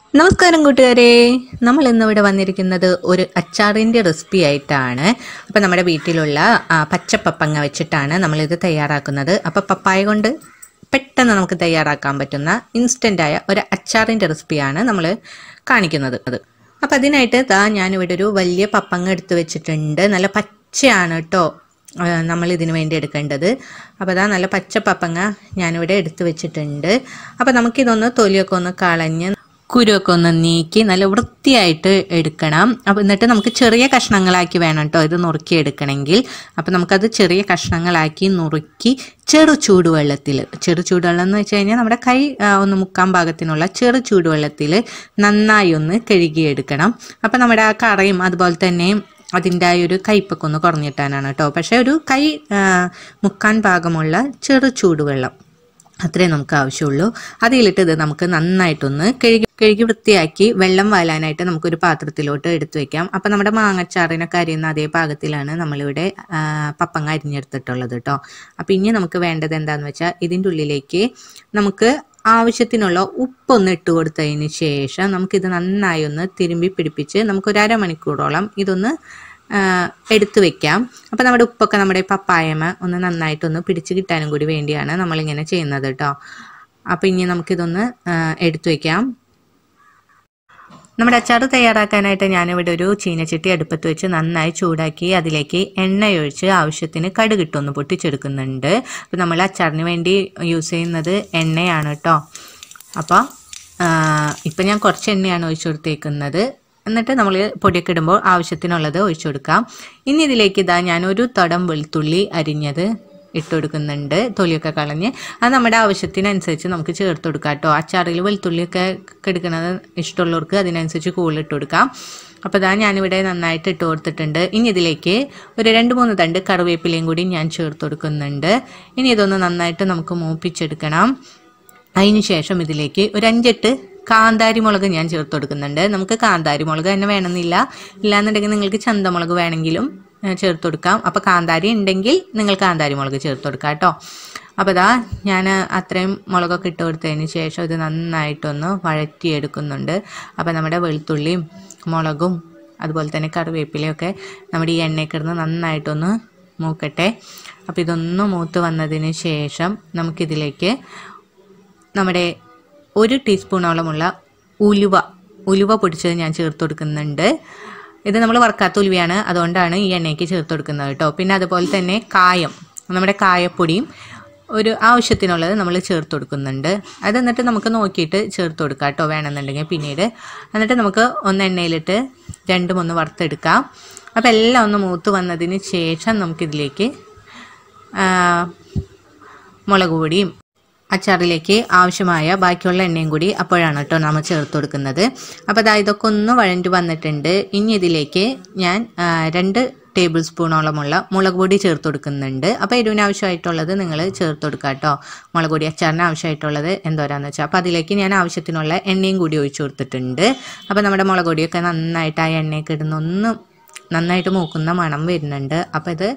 നമസ്കാരം കൂട്ടുകാരെ നമ്മൾ ഇന്ന് ഇവിടെ വന്നിരിക്കുന്നത് ഒരു അച്ചാറിൻ്റെ റെസിപ്പി ആയിട്ടാണ് അപ്പോൾ നമ്മുടെ വീട്ടിലുള്ള ആ, പച്ചപ്പപ്പങ്ങ വെച്ചിട്ടാണ് നമ്മളിത് തയ്യാറാക്കുന്നത് അപ്പോൾ പപ്പായ കൊണ്ട് പെട്ടെന്ന് നമുക്ക് തയ്യാറാക്കാൻ പറ്റുന്ന ഇൻസ്റ്റൻ്റായ ഒരു അച്ചാറിൻ്റെ റെസിപ്പിയാണ് നമ്മൾ കാണിക്കുന്നത് അത് അപ്പോൾ അതിനായിട്ട് ദാ ഞാനിവിടെ ഒരു വലിയ പപ്പങ്ങ എടുത്ത് വെച്ചിട്ടുണ്ട് നല്ല പച്ചയാണ് കേട്ടോ നമ്മൾ ഇതിന് വേണ്ടി എടുക്കേണ്ടത് അപ്പോൾ അതാ നല്ല പച്ച പപ്പങ്ങ ഞാനിവിടെ എടുത്ത് വെച്ചിട്ടുണ്ട് അപ്പോൾ നമുക്കിതൊന്ന് തൊലിയൊക്കെ ഒന്ന് കളഞ്ഞ് കുരുവൊക്കെ ഒന്ന് നീക്കി നല്ല വൃത്തിയായിട്ട് എടുക്കണം അപ്പോൾ എന്നിട്ട് നമുക്ക് ചെറിയ കഷ്ണങ്ങളാക്കി വേണം കേട്ടോ ഇത് നുറുക്കി എടുക്കണമെങ്കിൽ അപ്പോൾ നമുക്കത് ചെറിയ കഷ്ണങ്ങളാക്കി നുറുക്കി ചെറു ചൂടുവെള്ളത്തിൽ ചെറു ചൂടുവെള്ളം എന്ന് വെച്ച് കഴിഞ്ഞാൽ നമ്മുടെ കൈ ആ, ഒന്ന് മുക്കാൻ പാകത്തിനുള്ള ചെറു ചൂടുവെള്ളത്തിൽ നന്നായി ഒന്ന് കഴുകിയെടുക്കണം അപ്പോൾ നമ്മുടെ ആ കറയും അതുപോലെ തന്നെ അതിൻ്റെ ആ ഒരു കയ്പ്പൊക്കെ ഒന്ന് കുറഞ്ഞിട്ടാനാണ് കേട്ടോ പക്ഷേ ഒരു കൈ ആ, മുക്കാൻ പാകമുള്ള ചെറു ചൂടുവെള്ളം അത്രേ നമുക്ക് ആവശ്യമുള്ളൂ അതിലിട്ട് ഇത് നമുക്ക് നന്നായിട്ടൊന്ന് കഴുകി കഴുകി വൃത്തിയാക്കി വെള്ളം വാലാനായിട്ട് നമുക്കൊരു പാത്രത്തിലോട്ട് എടുത്തു വെക്കാം അപ്പം നമ്മുടെ മാങ്ങച്ചാറിനൊക്കെ അരിയുന്ന അതേ പാകത്തിലാണ് നമ്മളിവിടെ ആ, പപ്പങ്ങ അരിഞ്ഞെടുത്തിട്ടുള്ളത് കേട്ടോ അപ്പം ഇനി നമുക്ക് വേണ്ടത് എന്താണെന്ന് വെച്ചാൽ ഇതിൻ്റെ ഉള്ളിലേക്ക് നമുക്ക് ആവശ്യത്തിനുള്ള ഉപ്പൊന്ന് ഇട്ട് കൊടുത്തതിന് ശേഷം നമുക്കിത് നന്നായി ഒന്ന് തിരുമ്പി പിടിപ്പിച്ച് നമുക്കൊരു അരമണിക്കൂറോളം ഇതൊന്ന് ആ, എടുത്തു വെക്കാം അപ്പോൾ നമ്മുടെ ഉപ്പൊക്കെ നമ്മുടെ പപ്പായമ ഒന്ന് നന്നായിട്ടൊന്ന് പിടിച്ച് കിട്ടാനും കൂടി വേണ്ടിയാണ് നമ്മളിങ്ങനെ ചെയ്യുന്നത് കേട്ടോ അപ്പോൾ ഇനി നമുക്കിതൊന്ന് ആ, എടുത്തു വെക്കാം നമ്മുടെ അച്ചാർ തയ്യാറാക്കാനായിട്ട് ഞാനിവിടെ ഒരു ചീനച്ചട്ടി അടുപ്പത്ത് വെച്ച് നന്നായി ചൂടാക്കി അതിലേക്ക് എണ്ണയൊഴിച്ച് ആവശ്യത്തിന് കടുകിട്ടൊന്ന് പൊട്ടിച്ചെടുക്കുന്നുണ്ട് അപ്പോൾ നമ്മൾ അച്ചാറിന് വേണ്ടി യൂസ് ചെയ്യുന്നത് എണ്ണയാണ് കേട്ടോ അപ്പോൾ ഇപ്പം ഞാൻ കുറച്ച് എണ്ണയാണ് ഒഴിച്ചു കൊടുത്തേക്കുന്നത് എന്നിട്ട് നമ്മൾ പൊടിയൊക്കെ ഇടുമ്പോൾ ആവശ്യത്തിനുള്ളത് ഒഴിച്ചു കൊടുക്കാം ഇനി ഇതിലേക്ക് ഇതാ ഞാൻ ഒരു തടം വെളുത്തുള്ളി അരിഞ്ഞത് ഇട്ട് കൊടുക്കുന്നുണ്ട് തൊലിയൊക്കെ കളഞ്ഞ് അത് നമ്മുടെ ആവശ്യത്തിനനുസരിച്ച് നമുക്ക് ചേർത്ത് കൊടുക്കാം കേട്ടോ അച്ചാറിൽ വെളുത്തുള്ളിയൊക്കെ എടുക്കുന്നത് ഇഷ്ടമുള്ളവർക്ക് അതിനനുസരിച്ച് കൂടുതൽ ഇട്ട് കൊടുക്കാം അപ്പോൾ ഇതാ ഞാനിവിടെ നന്നായിട്ട് ഇട്ട് കൊടുത്തിട്ടുണ്ട് ഇനി ഇതിലേക്ക് ഒരു രണ്ട് മൂന്ന് തണ്ട് കറിവേപ്പിലയും കൂടി ഞാൻ ചേർത്ത് കൊടുക്കുന്നുണ്ട് ഇനി ഇതൊന്ന് നന്നായിട്ട് നമുക്ക് മൂപ്പിച്ചെടുക്കണം അതിന് ശേഷം ഇതിലേക്ക് ഒരു അഞ്ചെട്ട് കാന്താരി മുളക് ഞാൻ ചേർത്ത് കൊടുക്കുന്നുണ്ട് നമുക്ക് കാന്താരി മുളക് തന്നെ വേണമെന്നില്ല ഇല്ലാന്നുണ്ടെങ്കിൽ നിങ്ങൾക്ക് ചന്തമുളക് വേണമെങ്കിലും ഏഹ്, ചേർത്ത് കൊടുക്കാം അപ്പോൾ കാന്താരി ഉണ്ടെങ്കിൽ നിങ്ങൾ കാന്താരി മുളക് ചേർത്ത് കൊടുക്കാം കേട്ടോ അപ്പോൾ ഇതാ ഞാൻ അത്രയും മുളകൊക്കെ ഇട്ട് കൊടുത്തതിന് ശേഷം ഇത് നന്നായിട്ടൊന്ന് വഴറ്റിയെടുക്കുന്നുണ്ട് അപ്പോൾ നമ്മുടെ വെളുത്തുള്ളിയും മുളകും അതുപോലെ തന്നെ കറിവേപ്പിലയൊക്കെ നമ്മുടെ ഈ എണ്ണയിൽ കിടന്ന് നന്നായിട്ടൊന്ന് മൂക്കട്ടെ അപ്പോൾ ഇതൊന്ന് മൂത്ത് വന്നതിന് ശേഷം നമുക്കിതിലേക്ക് നമ്മുടെ ഒരു ടീസ്പൂണോളമുള്ള ഉലുവ ഉലുവ പൊടിച്ചത് ഞാൻ ചേർത്ത് കൊടുക്കുന്നുണ്ട് ഇത് നമ്മൾ വറുക്കാത്ത ഉലുവയാണ് അതുകൊണ്ടാണ് ഈ എണ്ണയ്ക്ക് ചേർത്ത് കൊടുക്കുന്നത് കേട്ടോ പിന്നെ അതുപോലെ തന്നെ കായം നമ്മുടെ കായപ്പൊടിയും ഒരു ആവശ്യത്തിനുള്ളത് നമ്മൾ ചേർത്ത് കൊടുക്കുന്നുണ്ട് അത് എന്നിട്ട് നമുക്ക് നോക്കിയിട്ട് ചേർത്ത് കൊടുക്കാം കേട്ടോ വേണമെന്നുണ്ടെങ്കിൽ പിന്നീട് എന്നിട്ട് നമുക്ക് ഒന്ന് എണ്ണയിലിട്ട് രണ്ടും ഒന്ന് വറുത്തെടുക്കാം അപ്പോൾ എല്ലാം ഒന്ന് മൂത്ത് വന്നതിന് ശേഷം നമുക്കിതിലേക്ക് ആ, മുളക് പൊടിയും അച്ചാറിലേക്ക് ആവശ്യമായ ബാക്കിയുള്ള എണ്ണയും കൂടി അപ്പോഴാണ് കേട്ടോ നമ്മൾ ചേർത്ത് കൊടുക്കുന്നത് അപ്പോൾ അതാ ഇതൊക്കെ ഒന്ന് വഴഞ്ഞു വന്നിട്ടുണ്ട് ഇനി ഇതിലേക്ക് ഞാൻ ആ, രണ്ട് ടേബിൾ സ്പൂണോളമുള്ള മുളക് പൊടി ചേർത്ത് കൊടുക്കുന്നുണ്ട് അപ്പോൾ എരിവിന് ആവശ്യമായിട്ടുള്ളത് നിങ്ങൾ ചേർത്ത് കൊടുക്കുക കേട്ടോ മുളക് പൊടി അച്ചാറിന് ആവശ്യമായിട്ടുള്ളത് എന്തോരാന്ന് വെച്ചാൽ അപ്പോൾ അതിലേക്ക് ഞാൻ ആവശ്യത്തിനുള്ള എണ്ണയും കൂടി ഒഴിച്ചു കൊടുത്തിട്ടുണ്ട് അപ്പോൾ നമ്മുടെ മുളക് പൊടിയൊക്കെ നന്നായിട്ട് ആ എണ്ണയൊക്കെ ഇടുന്ന ഒന്ന് നന്നായിട്ട് മൂക്കുന്ന മണം വരുന്നുണ്ട് അപ്പോൾ ഇത്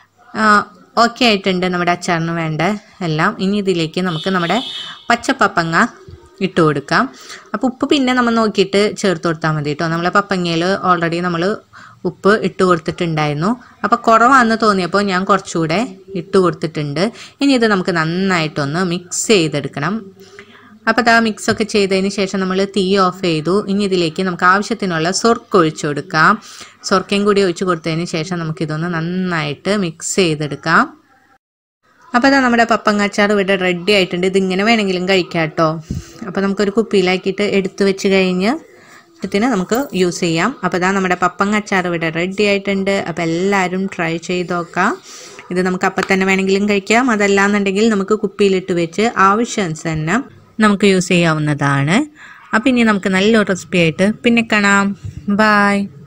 ഓക്കെ ആയിട്ടുണ്ട് നമ്മുടെ അച്ചാറിന് വേണ്ട എല്ലാം ഇനി ഇതിലേക്ക് നമുക്ക് നമ്മുടെ പച്ചപ്പപ്പങ്ങ ഇട്ട് കൊടുക്കാം അപ്പോൾ ഉപ്പ് പിന്നെ നമ്മൾ നോക്കിയിട്ട് ചേർത്ത് കൊടുത്താൽ മതി കേട്ടോ നമ്മളെ പപ്പങ്ങയിൽ ഓൾറെഡി നമ്മൾ ഉപ്പ് ഇട്ട് കൊടുത്തിട്ടുണ്ടായിരുന്നു അപ്പോൾ കുറവാണെന്ന് തോന്നിയപ്പോൾ ഞാൻ കുറച്ചുകൂടെ ഇട്ട് കൊടുത്തിട്ടുണ്ട് ഇനി ഇത് നമുക്ക് നന്നായിട്ടൊന്ന് മിക്സ് ചെയ്തെടുക്കണം അപ്പോൾ അതാ മിക്സൊക്കെ ചെയ്തതിന് ശേഷം നമ്മൾ തീ ഓഫ് ചെയ്തു ഇനി ഇതിലേക്ക് നമുക്ക് ആവശ്യത്തിനുള്ള സൊർക്ക് ഒഴിച്ചു കൊടുക്കാം സൊർക്കയും കൂടി ഒഴിച്ചു കൊടുത്തതിന് ശേഷം നമുക്കിതൊന്ന് നന്നായിട്ട് മിക്സ് ചെയ്തെടുക്കാം അപ്പോൾ അതാ നമ്മുടെ പപ്പങ്ങാച്ചാർ ഇവിടെ റെഡി ആയിട്ടുണ്ട് ഇതിങ്ങനെ വേണമെങ്കിലും കഴിക്കാം കേട്ടോ അപ്പോൾ നമുക്കൊരു കുപ്പിയിലാക്കിയിട്ട് എടുത്തു വെച്ച് കഴിഞ്ഞ് ഇതിന് നമുക്ക് യൂസ് ചെയ്യാം അപ്പോൾ ഇതാ നമ്മുടെ പപ്പങ്ങ അച്ചാർ ഇവിടെ റെഡി ആയിട്ടുണ്ട് അപ്പോൾ എല്ലാവരും ട്രൈ ചെയ്ത് നോക്കാം ഇത് നമുക്ക് അപ്പം തന്നെ വേണമെങ്കിലും കഴിക്കാം അതല്ലാന്നുണ്ടെങ്കിൽ നമുക്ക് കുപ്പിയിലിട്ട് വെച്ച് ആവശ്യാനുസരണം നമുക്ക് യൂസ് ചെയ്യാവുന്നതാണ് അപ്പം ഇനി നമുക്ക് നല്ലൊരു റെസിപ്പി ആയിട്ട് പിന്നെ കാണാം ബായ്